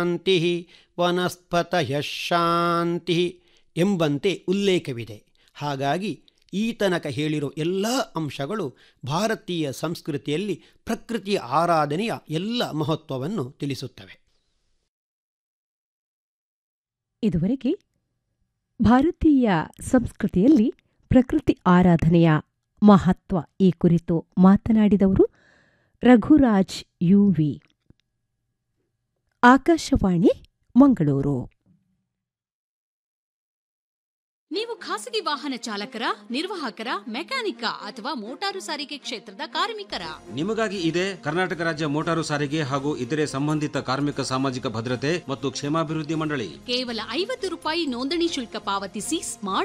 ಶಾಂತಿ ವನಸ್ಪತಯ ಶಾಂತಿ ಎಂಬಂತೆ ಉಲ್ಲೇಖವಿದೆ ಹಾಗಾಗಿ ಈ ತನಕ ಹೇಳಿರೋ ಎಲ್ಲ ಅಂಶಗಳು ಭಾರತೀಯ ಸಂಸ್ಕೃತಿಯಲ್ಲಿ ಪ್ರಕೃತಿಯ ಆರಾಧನೆಯ ಎಲ್ಲ ಮಹತ್ವವನ್ನು ತಿಳಿಸುತ್ತವೆ ಇದುವರೆಗೆ ಭಾರತೀಯ ಸಂಸ್ಕೃತಿಯಲ್ಲಿ ಪ್ರಕೃತಿ ಆರಾಧನೆಯ ಮಹತ್ವ ಈ ಕುರಿತು ಮಾತನಾಡಿದವರು ರಘುರಾಜ್ ಯುವಿ ಆಕಾಶವಾಣಿ ಮಂಗಳೂರು ನೀವು ಖಾಸಗಿ ವಾಹನ ಚಾಲಕರ ನಿರ್ವಾಹಕರ ಮೆಕ್ಯಾನಿಕ ಅಥವಾ ಮೋಟಾರು ಸಾರಿಗೆ ಕ್ಷೇತ್ರದ ಕಾರ್ಮಿಕರ ನಿಮಗಾಗಿ ಇದೆ ಕರ್ನಾಟಕ ರಾಜ್ಯ ಮೋಟಾರು ಸಾರಿಗೆ ಹಾಗೂ ಇತರೆ ಸಂಬಂಧಿತ ಕಾರ್ಮಿಕ ಸಾಮಾಜಿಕ ಭದ್ರತೆ ಮತ್ತು ಕ್ಷೇಮಾಭಿವೃದ್ಧಿ ಮಂಡಳಿ ಕೇವಲ ಐವತ್ತು ರೂಪಾಯಿ ನೋಂದಣಿ ಶುಲ್ಕ ಪಾವತಿಸಿ ಸ್ಮಾರ್ಟ್